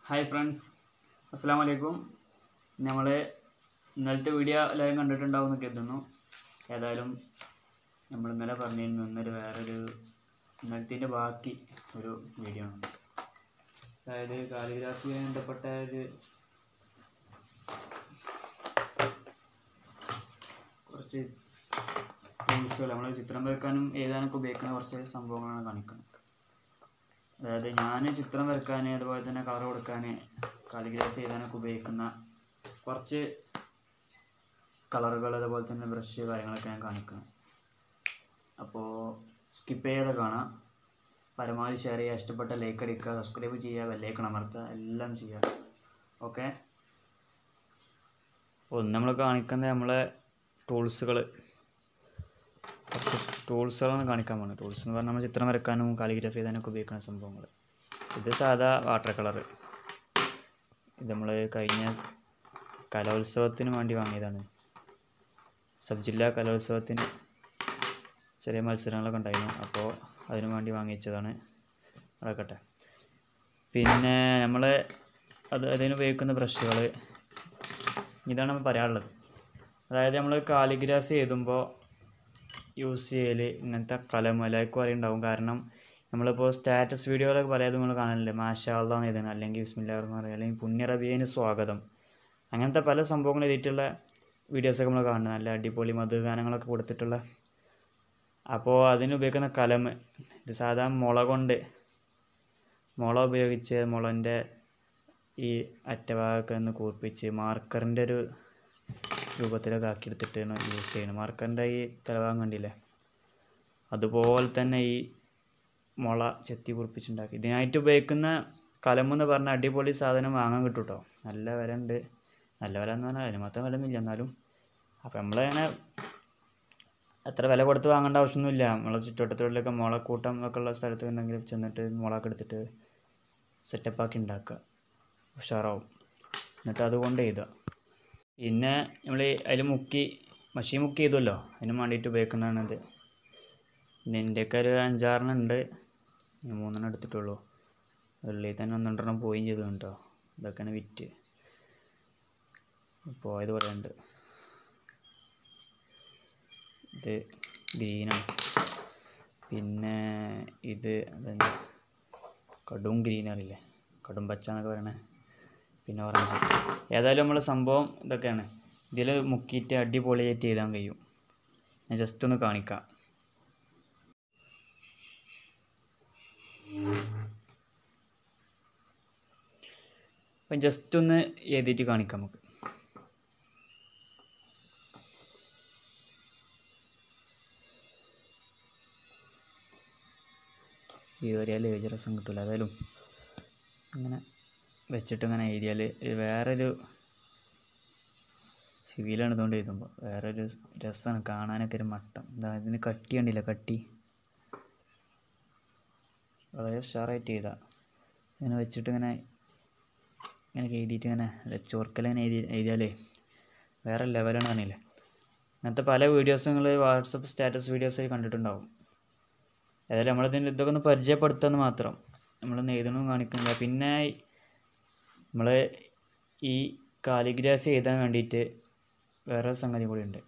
hi friends അസ്സാം വലൈക്കും നമ്മൾ ഇന്നലത്തെ വീഡിയോ എല്ലാവരും കണ്ടിട്ടുണ്ടാവും എന്ന് കരുതുന്നു ഏതായാലും നമ്മൾ ഇന്നലെ പറഞ്ഞിരുന്നു ഇന്നൊരു വേറൊരു ഇന്നലത്തിൻ്റെ ബാക്കി ഒരു വീഡിയോ ആണ് അതായത് കാലിഗ്രാഫിയുമായി ബന്ധപ്പെട്ട ഒരു കുറച്ച് ടൂൾസുകൾ നമ്മൾ ചിത്രം വരക്കാനും എഴുതാനൊക്കെ ഉപയോഗിക്കുന്ന കുറച്ച് സംഭവങ്ങളാണ് കാണിക്കുന്നത് അതായത് ഞാൻ ചിത്രം വരക്കാൻ അതുപോലെ തന്നെ കളർ കൊടുക്കാൻ കാലിഗ്രാഫി എഴുതാനൊക്കെ ഉപയോഗിക്കുന്ന കുറച്ച് കളറുകൾ അതുപോലെ തന്നെ ബ്രഷ് കാര്യങ്ങളൊക്കെ ഞാൻ കാണിക്കണം അപ്പോൾ സ്കിപ്പ് ചെയ്യാതെ കാണാം പരമാവധി ഷെയർ ചെയ്യുക ഇഷ്ടപ്പെട്ട ലൈക്ക് അടിക്കുക സബ്സ്ക്രൈബ് ചെയ്യുക ബെല്ലൈക്കൺ അമർത്തുക എല്ലാം ചെയ്യുക ഓക്കെ ഒന്ന് നമ്മൾ കാണിക്കുന്നത് നമ്മളെ ടൂൾസുകൾ കുറച്ച് ടൂൾസുകളാണ് കാണിക്കാൻ പോകുന്നത് ടൂൾസ് എന്ന് പറഞ്ഞാൽ നമ്മൾ ചിത്രം വരക്കാനും കാലിഗ്രാഫി ചെയ്താനൊക്കെ ഉപയോഗിക്കുന്ന സംഭവങ്ങൾ ഇത് സാധാ വാട്ടർ കളർ ഇത് നമ്മൾ കഴിഞ്ഞ കലോത്സവത്തിന് വേണ്ടി വാങ്ങിയതാണ് സബ് ജില്ലാ കലോത്സവത്തിന് ചെറിയ മത്സരങ്ങളൊക്കെ ഉണ്ടായിരുന്നു അപ്പോൾ അതിനു വേണ്ടി വാങ്ങിച്ചതാണ് നടക്കട്ടെ പിന്നെ നമ്മൾ അത് അതിന് ഉപയോഗിക്കുന്ന ബ്രഷുകൾ ഇതാണ് നമ്മൾ പറയാനുള്ളത് അതായത് നമ്മൾ കാലിഗ്രാഫി എഴുതുമ്പോൾ യൂസ് ചെയ്യൽ ഇങ്ങനത്തെ കലമലയൊക്കെ പറയുണ്ടാവും കാരണം നമ്മളിപ്പോൾ സ്റ്റാറ്റസ് വീഡിയോകളൊക്കെ പറയാതെ നമ്മൾ കാണലില്ലേ മാഷാള്ളാന്ന് എഴുതണം അല്ലെങ്കിൽ ബിസ്മില്ലാന്ന് പറയുക അല്ലെങ്കിൽ പുണ്യ റബിയന് സ്വാഗതം അങ്ങനത്തെ പല സംഭവങ്ങൾ എഴുതിയിട്ടുള്ള വീഡിയോസൊക്കെ നമ്മൾ കാണുന്നത് നല്ല അടിപൊളി മധുഗാനങ്ങളൊക്കെ കൊടുത്തിട്ടുള്ള അപ്പോൾ അതിന് ഉപയോഗിക്കുന്ന കലം ഇത് സാധാ മുള കൊണ്ട് മുള ഉപയോഗിച്ച് മുളൻ്റെ ഈ അറ്റഭാഗമൊക്കെ ഒന്ന് കൂർപ്പിച്ച് മാർക്കറിൻ്റെ ഒരു രൂപത്തിലൊക്കെ ആക്കിയെടുത്തിട്ടാണ് യൂസ് ചെയ്യുന്നത് മാർക്കറിൻ്റെ ഈ തലഭാഗം കണ്ടില്ലേ അതുപോലെ തന്നെ ഈ മുള ചെത്തി കുറിപ്പിച്ചുണ്ടാക്കി ഇതിനായിട്ട് ഉപയോഗിക്കുന്ന കലമെന്ന് പറഞ്ഞ അടിപൊളി സാധനം വാങ്ങാൻ കിട്ടും കേട്ടോ നല്ല വില ഉണ്ട് നല്ല വില എന്ന് പറഞ്ഞാൽ അതിന് മാത്രം വില ഒന്നുമില്ല എന്നാലും അപ്പോൾ നമ്മളങ്ങനെ എത്ര വില കൊടുത്ത് വാങ്ങേണ്ട ആവശ്യമൊന്നുമില്ല നമ്മളെ ചുറ്റുവട്ടത്തുള്ളിലൊക്കെ മുളക്കൂട്ടം ഒക്കെ ഉള്ള സ്ഥലത്ത് ഉണ്ടെങ്കിൽ ചെന്നിട്ട് മുളകൊക്കെ എടുത്തിട്ട് സെറ്റപ്പാക്കി ഉണ്ടാക്കുക ഉഷാറാവും എന്നിട്ട് അതുകൊണ്ട് എഴുതുക പിന്നെ നമ്മൾ അതിൽ മുക്കി മഷി മുക്കി ചെയ്തല്ലോ അതിന് വേണ്ടിയിട്ട് ഉപയോഗിക്കുന്നതാണിത് ഇതിൻ്റെയൊക്കെ ഒരു അഞ്ചാറെണ്ണം ഉണ്ട് ഞാൻ മൂന്നെണ്ണം എടുത്തിട്ടുള്ളൂ വെള്ളിയിൽ തന്നെ ഒന്നെണ്ണം പോയും ചെയ്തു കേട്ടോ ഇതൊക്കെയാണ് വിറ്റ് പോയത് പറയുന്നുണ്ട് ഇത് ഗ്രീനാണ് പിന്നെ ഇത് അതെന്താ കടും ഗ്രീൻ അറിയില്ലേ കടും പച്ച എന്നൊക്കെ പറയണേ പിന്നെ ഓറഞ്ച് ഏതായാലും നമ്മൾ സംഭവം ഇതൊക്കെയാണ് ഇതിൽ മുക്കിയിട്ട് അടിപൊളിയായിട്ട് എഴുതാൻ കഴിയും ഞാൻ ജസ്റ്റ് ഒന്ന് കാണിക്കാം അപ്പം ജസ്റ്റ് ഒന്ന് എഴുതിയിട്ട് കാണിക്കാം നമുക്ക് ഈ വരിയാൽ ഏജ് രസം കിട്ടില്ല ഏതായാലും അങ്ങനെ വെച്ചിട്ട് ഇങ്ങനെ എഴുതിയാൽ വേറൊരു ഫീലാണ് ഇതുകൊണ്ട് എഴുതുമ്പോൾ വേറൊരു രസമാണ് കാണാനൊക്കെ ഒരു മട്ടം എന്താ ഇതിന് കട്ടി കണ്ടില്ല കട്ടി വളരെ ഉഷാറായിട്ട് എഴുതാം ഇങ്ങനെ വെച്ചിട്ട് ഇങ്ങനെ ഇങ്ങനെ എഴുതിയിട്ട് ഇങ്ങനെ ചോർക്കലിങ്ങനെ എഴുതി എഴുതിയാലേ വേറെ ലെവലാണ് പറഞ്ഞില്ലേ അങ്ങനത്തെ പല വീഡിയോസും നിങ്ങൾ വാട്സപ്പ് സ്റ്റാറ്റസ് വീഡിയോസ് കണ്ടിട്ടുണ്ടാവും ഏതായാലും നമ്മളിതിന് ഇതൊക്കെ ഒന്ന് പരിചയപ്പെടുത്തുമെന്ന് മാത്രം നമ്മളൊന്ന് എഴുതണമെന്ന് കാണിക്കുന്നില്ല പിന്നെ നമ്മൾ ഈ കാലിഗ്രാഫി എഴുതാൻ വേണ്ടിയിട്ട് വേറെ സംഗതി കൂടി ഉണ്ട്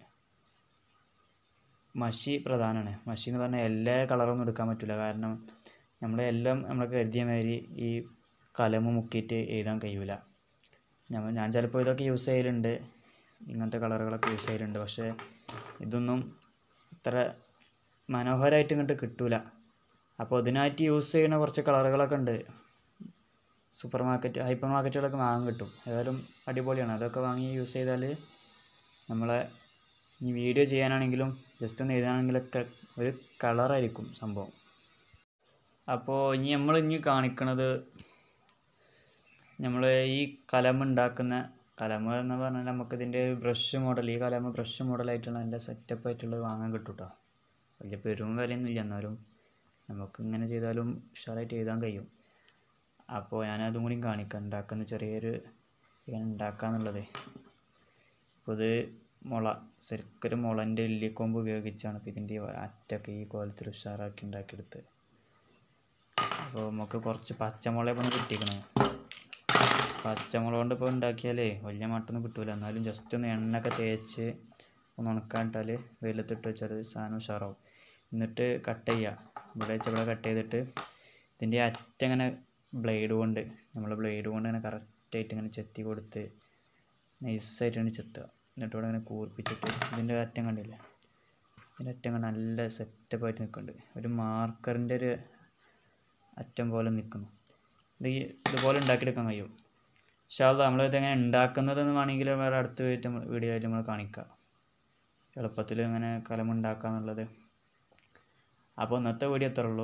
മഷി പ്രധാനമാണ് മഷി എന്ന് പറഞ്ഞാൽ എല്ലാ കളറൊന്നും എടുക്കാൻ പറ്റില്ല കാരണം നമ്മളെല്ലാം നമ്മൾ കരുതിയ മാതിരി ഈ കലമ മുക്കിയിട്ട് എഴുതാൻ കഴിയൂല ഞാൻ ഞാൻ ചിലപ്പോൾ ഇതൊക്കെ യൂസ് ചെയ്യലുണ്ട് ഇങ്ങനത്തെ കളറുകളൊക്കെ യൂസ് ചെയ്യലുണ്ട് പക്ഷേ ഇതൊന്നും ഇത്ര മനോഹരമായിട്ട് ഇങ്ങോട്ട് കിട്ടൂല അപ്പോൾ ഇതിനായിട്ട് യൂസ് ചെയ്യുന്ന കുറച്ച് കളറുകളൊക്കെ ഉണ്ട് സൂപ്പർ മാർക്കറ്റ് ഹൈപ്പർ മാർക്കറ്റുകളൊക്കെ വാങ്ങാൻ കിട്ടും ഏതായാലും അടിപൊളിയാണ് അതൊക്കെ വാങ്ങി യൂസ് ചെയ്താൽ നമ്മളെ ഈ വീഡിയോ ചെയ്യാനാണെങ്കിലും ജസ്റ്റ് ഒന്ന് എഴുതാനാണെങ്കിലൊക്കെ ഒരു കളറായിരിക്കും സംഭവം അപ്പോൾ ഇനി നമ്മൾ ഇനി കാണിക്കണത് നമ്മൾ ഈ കലം ഉണ്ടാക്കുന്ന കലമ എന്ന് പറഞ്ഞാൽ നമുക്കിതിൻ്റെ ബ്രഷ് മോഡൽ ഈ കലമ ബ്രഷ് മോഡലായിട്ടുള്ള എൻ്റെ സെറ്റപ്പ് ആയിട്ടുള്ളത് വാങ്ങാൻ കിട്ടും കേട്ടോ വലിയ പെരും വിലയൊന്നുമില്ല എന്നാലും നമുക്ക് ഇങ്ങനെ ചെയ്താലും ഉഷാറായിട്ട് എഴുതാൻ കഴിയും അപ്പോൾ ഞാനതും കൂടി കാണിക്കാം ഉണ്ടാക്കുന്ന ചെറിയൊരു ഇങ്ങനെ ഉണ്ടാക്കാന്നുള്ളത് അപ്പോൾ ഇത് മുള ശരിക്കൊരു മുളൻ്റെ എല്ലിക്കൊമ്പ് ഉപയോഗിച്ചാണ് ഇപ്പോൾ ഇതിൻ്റെ അറ്റൊക്കെ ഈ കോലത്തിൽ ഉഷാറാക്കി ഉണ്ടാക്കിയെടുത്ത് അപ്പോൾ നമുക്ക് കുറച്ച് പച്ചമുളക് ഒന്ന് കിട്ടിക്കണേ പച്ചമുളക് കൊണ്ട് ഇപ്പോൾ ഉണ്ടാക്കിയാലേ വലിയ മട്ടൊന്നും കിട്ടൂല എന്നാലും ജസ്റ്റ് ഒന്ന് എണ്ണയൊക്കെ തേച്ച് ഒന്ന് ഉണക്കാനിട്ടാൽ വെയിലത്തിട്ട് വെച്ചാൽ സാധനം ഉഷാറാവും എന്നിട്ട് കട്ട് ചെയ്യുക ഇവിടെ വെച്ച് ഇവിടെ കട്ട് ചെയ്തിട്ട് ഇതിൻ്റെ അറ്റം ഇങ്ങനെ ബ്ലേഡ് കൊണ്ട് നമ്മൾ ബ്ലേഡ് കൊണ്ട് ഇങ്ങനെ കറക്റ്റായിട്ട് ഇങ്ങനെ ചെത്തി കൊടുത്ത് നൈസായിട്ട് ഇങ്ങനെ ചെത്തുക എന്നിട്ട് ഇവിടെ ഇങ്ങനെ കൂർപ്പിച്ചിട്ട് ഇതിൻ്റെ അറ്റം കണ്ടില്ലേ ഇതിൻ്റെ അറ്റം കണ്ട് നല്ല സെറ്റപ്പായിട്ട് നിൽക്കുന്നുണ്ട് ഒരു മാർക്കറിൻ്റെ ഒരു അറ്റം പോലെ നിൽക്കുന്നു ഇത് ഈ ഇതുപോലെ ഉണ്ടാക്കിയെടുക്കാൻ കഴിയും പക്ഷേ അത് നമ്മളിത് എങ്ങനെ ഉണ്ടാക്കുന്നതെന്ന് വേണമെങ്കിൽ വേറെ അടുത്ത പോയിട്ട് വീഡിയോ ആയിട്ട് നമ്മൾ കാണിക്കാം എളുപ്പത്തിൽ ഇങ്ങനെ കലമുണ്ടാക്കുക എന്നുള്ളത് അപ്പോൾ ഇന്നത്തെ വീഡിയോ എത്ര ഉള്ളൂ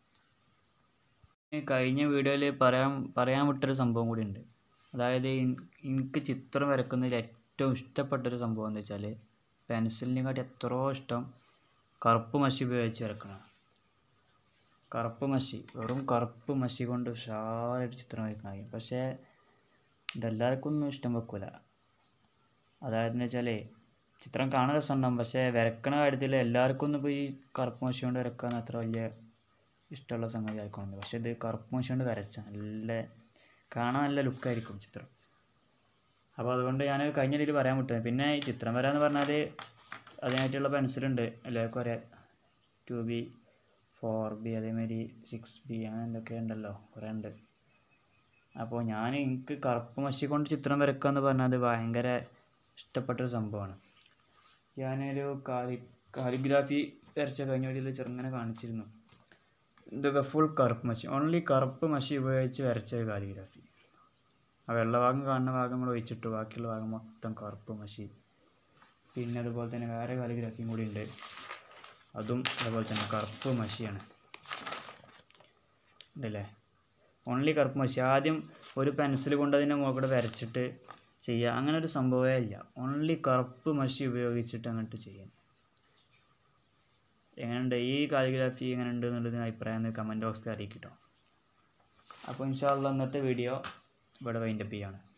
ഈ കഴിഞ്ഞ വീഡിയോയിൽ പറയാൻ പറയാൻ വിട്ടൊരു സംഭവം കൂടി ഉണ്ട് അതായത് എൻ- എനിക്ക് ചിത്രം വരക്കുന്നതിൽ ഏറ്റവും ഇഷ്ടപ്പെട്ടൊരു സംഭവം എന്താ വെച്ചാൽ പെൻസിലിനെക്കാട്ടി എത്രയോ ഇഷ്ടം കറുപ്പ് മഷി ഉപയോഗിച്ച് വരക്കണം കറുപ്പ് മഷി വെറും കറുപ്പ് മഷി കൊണ്ട് ഉഷാറായിട്ട് ചിത്രം വരക്കാൻ കഴിയും പക്ഷേ ഇതെല്ലാവർക്കും ഒന്നും ഇഷ്ടം വെക്കൂല അതായത് എന്ന് വെച്ചാൽ ചിത്രം കാണാൻ രസമുണ്ടാകും പക്ഷേ വരക്കണ കാര്യത്തിൽ എല്ലാവർക്കും ഒന്നും ഇപ്പോൾ ഈ കറുപ്പ് മഷി കൊണ്ട് വരക്കാൻ അത്ര വലിയ ഇഷ്ടമുള്ള സംഗതി ആയിക്കോളും പക്ഷേ ഇത് കറുപ്പ് മഷി കൊണ്ട് വരച്ച നല്ല കാണാൻ നല്ല ലുക്കായിരിക്കും ചിത്രം അപ്പോൾ അതുകൊണ്ട് ഞാൻ കഴിഞ്ഞ രീതിയിൽ പറയാൻ വിട്ടത് പിന്നെ ഈ ചിത്രം വര എന്ന് പറഞ്ഞാൽ അതിനായിട്ടുള്ള പെൻസിലുണ്ട് എല്ലാവർക്കും അറിയാം ടു ബി ഫോർ ബി അതേമാതിരി സിക്സ് ബി അങ്ങനെ എന്തൊക്കെ ഉണ്ടല്ലോ കുറേ ഉണ്ട് അപ്പോൾ ഞാൻ എനിക്ക് കറുപ്പ് മഷി കൊണ്ട് ചിത്രം വരക്കുക എന്ന് പറഞ്ഞാൽ ഭയങ്കര ഇഷ്ടപ്പെട്ടൊരു സംഭവമാണ് ഞാനൊരു കാലി കാലിഗ്രാഫി വരച്ച കഴിഞ്ഞ വീഡിയോയിൽ ചെറുങ്ങനെ കാണിച്ചിരുന്നു ഇതൊക്കെ ഫുൾ കറുപ്പ് മഷി ഓൺലി കറുപ്പ് മഷി ഉപയോഗിച്ച് വരച്ച ഒരു കാലിഗ്രാഫി ആ വെള്ള ഭാഗം കാണുന്ന ഭാഗം നമ്മൾ ഒഴിച്ചിട്ടു ബാക്കിയുള്ള ഭാഗം മൊത്തം കറുപ്പ് മഷി പിന്നെ അതുപോലെ തന്നെ വേറെ കാലിഗ്രാഫിയും കൂടി ഉണ്ട് അതും അതുപോലെ തന്നെ കറുപ്പ് മഷിയാണ് ഉണ്ടല്ലേ ഓൺലി കറുപ്പ് മഷി ആദ്യം ഒരു പെൻസിൽ കൊണ്ട് അതിൻ്റെ മുകളിൽ വരച്ചിട്ട് ചെയ്യുക അങ്ങനെ ഒരു സംഭവമേ ഇല്ല ഓൺലി കറുപ്പ് മഷി ഉപയോഗിച്ചിട്ട് അങ്ങോട്ട് ചെയ്യാൻ എങ്ങനെയുണ്ട് ഈ കാലിഗ്രാഫി എങ്ങനെയുണ്ട് എന്നുള്ളതിന് അഭിപ്രായം കമൻറ്റ് ബോക്സിൽ അറിയിക്കട്ടോ അപ്പോൾ ഇൻഷാല്ല ഇന്നത്തെ വീഡിയോ ഇവിടെ വൈൻഡപ്പ് ചെയ്യാണ്